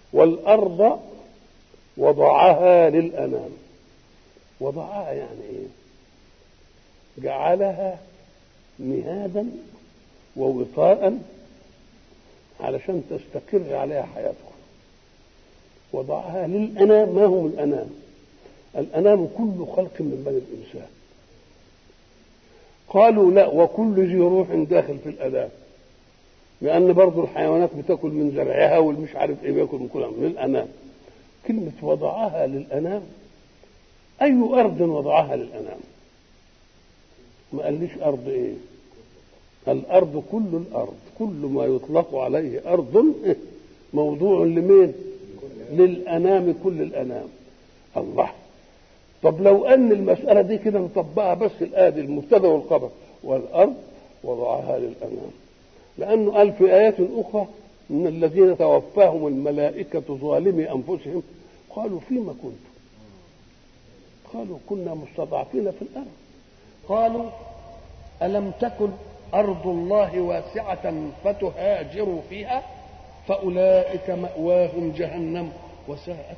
والأرض وضعها للأنام وضعها يعني إيه جعلها مهادا ووطاء علشان تستقر عليها حياتكم وضعها للأنام ما هم الأنام الأنام كل خلق من بني الإنسان قالوا لا وكل ذي روح داخل في الأنام لأن برضو الحيوانات بتاكل من زرعها والمش عارف إيه بياكل من كلها من الأنام كلمة وضعها للأنام أي أرض وضعها للأنام ما قاليش أرض إيه الأرض كل الأرض كل ما يطلق عليه أرض موضوع لمين للأنام كل الأنام الله طب لو أن المسألة دي كده نطبقها بس الآية المبتدأ والخبر والأرض وضعها للأنام لأنه قال في آيات أخرى من الذين توفاهم الملائكة ظالمي أنفسهم قالوا فيما كنتم قالوا كنا مستضعفين في الأرض قالوا ألم تكن أرض الله واسعة فتهاجروا فيها فأولئك مأواهم جهنم وساءت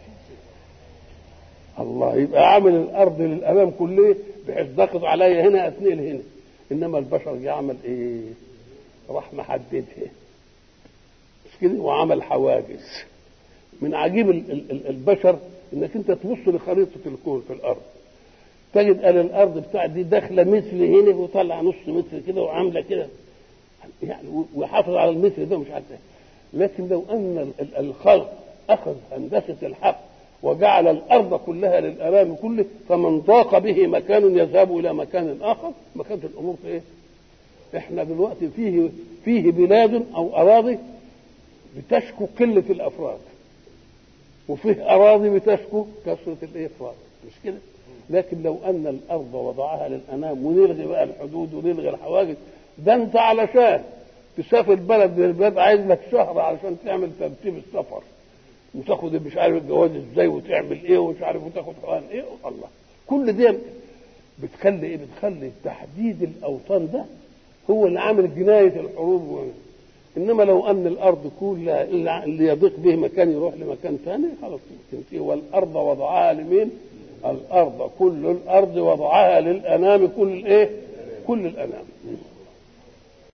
الله يبقى عامل الأرض للأمام كله بحيث ضغط عليا هنا أتنقل هنا إنما البشر يعمل إيه؟ راح محددها مش كده وعمل حواجز من عجيب البشر انك انت تبص لخريطه الكون في الارض تجد قال الارض بتاع دي داخله متر هنا وطلع نص متر كده وعامله كده يعني وحافظ على المتر ده مش عارف لكن لو ان الخلق اخذ هندسه الحق وجعل الارض كلها للامام كله فمن ضاق به مكان يذهب الى مكان اخر ما كانت الامور في ايه؟ احنا دلوقتي فيه فيه بلاد او اراضي بتشكو قله الافراد وفيه اراضي بتشكو كثره الافراد مش كده؟ لكن لو ان الارض وضعها للانام ونلغي بقى الحدود ونلغي الحواجز ده انت علشان تسافر بلد من البلاد عايز لك شهر علشان تعمل ترتيب السفر وتاخد مش عارف الجواز ازاي وتعمل ايه ومش عارف وتاخد حقن ايه الله كل دي بتخلي ايه بتخلي تحديد الاوطان ده هو اللي عامل جنايه الحروب و... انما لو ان الارض كلها اللي يضيق به مكان يروح لمكان ثاني خلاص تنتهي والارض وضعها لمين؟ الارض كل الارض وضعها للانام كل الايه؟ كل الانام